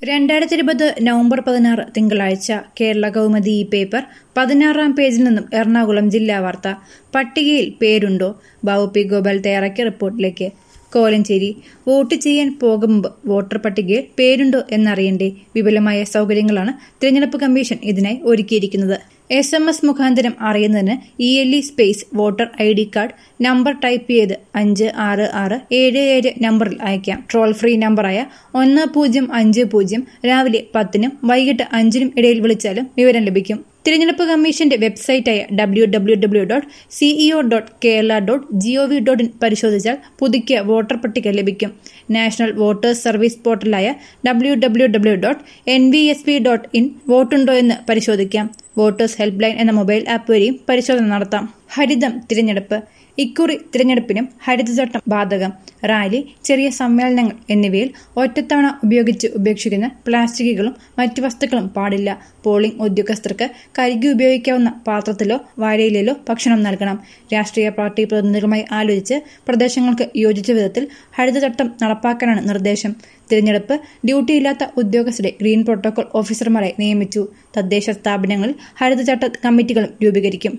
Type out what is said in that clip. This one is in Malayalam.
രണ്ടായിരത്തി ഇരുപത് നവംബർ പതിനാറ് തിങ്കളാഴ്ച കേരള കൗമുദി ഈ പേപ്പർ പതിനാറാം പേജിൽ നിന്നും എറണാകുളം ജില്ലാ വാർത്ത പട്ടികയിൽ പേരുണ്ടോ ബാബു പി ഗോപാൽ തയ്യാറാക്കിയ റിപ്പോർട്ടിലേക്ക് കോലഞ്ചേരി വോട്ട് ചെയ്യാൻ പോകും മുമ്പ് വോട്ടർ പട്ടികയിൽ പേരുണ്ടോ എന്നറിയണ്ടേ വിപുലമായ സൗകര്യങ്ങളാണ് തിരഞ്ഞെടുപ്പ് കമ്മീഷൻ ഇതിനായി ഒരുക്കിയിരിക്കുന്നത് എസ് എം എസ് മുഖാന്തരം അറിയുന്നതിന് E L E space voter I D card number type ചെയ്ത് അഞ്ച് ആറ് ആറ് ഏഴ് ഏഴ് നമ്പറിൽ അയക്കാം ട്രോൾ ഫ്രീ നമ്പറായ ഒന്ന് പൂജ്യം അഞ്ച് പൂജ്യം രാവിലെ പത്തിനും വൈകിട്ട് അഞ്ചിനും ഇടയിൽ വിളിച്ചാലും വിവരം ലഭിക്കും തിരഞ്ഞെടുപ്പ് കമ്മീഷന്റെ വെബ്സൈറ്റായ W W W dot C E O dot Kerala dot G O V dot in പരിശോധിച്ചാൽ പുതുക്കിയ വോട്ടർ പട്ടിക ലഭിക്കും നാഷണൽ വോട്ടേഴ്സ് സർവീസ് പോർട്ടലായ W W W dot N V S P dot in വോട്ടുണ്ടോ എന്ന് പരിശോധിക്കാം വോട്ടേഴ്സ് ഹെൽപ്പ് ലൈൻ എന്ന മൊബൈൽ ആപ്പ് വഴിയും പരിശോധന നടത്താം ഹരിതം തിരഞ്ഞെടുപ്പ് ഇക്കുറി തിരഞ്ഞെടുപ്പിനും ഹരിതചട്ടം ബാധകം റാലി ചെറിയ സമ്മേളനങ്ങൾ എന്നിവയിൽ ഒറ്റത്തവണ ഉപയോഗിച്ച് ഉപേക്ഷിക്കുന്ന പ്ലാസ്റ്റിക്കുകളും മറ്റു വസ്തുക്കളും പാടില്ല പോളിംഗ് ഉദ്യോഗസ്ഥർക്ക് കരുകി ഉപയോഗിക്കാവുന്ന പാത്രത്തിലോ വാഴയിലോ ഭക്ഷണം നൽകണം രാഷ്ട്രീയ പാർട്ടി പ്രതിനിധികളുമായി ആലോചിച്ച് പ്രദേശങ്ങൾക്ക് യോജിച്ച വിധത്തിൽ ഹരിതചട്ടം നടപ്പാക്കാനാണ് നിർദ്ദേശം തിരഞ്ഞെടുപ്പ് ഡ്യൂട്ടിയില്ലാത്ത ഉദ്യോഗസ്ഥരെ ഗ്രീൻ പ്രോട്ടോകോൾ ഓഫീസർമാരെ നിയമിച്ചു തദ്ദേശ സ്ഥാപനങ്ങളിൽ ഹരിതചട്ട കമ്മിറ്റികളും രൂപീകരിക്കും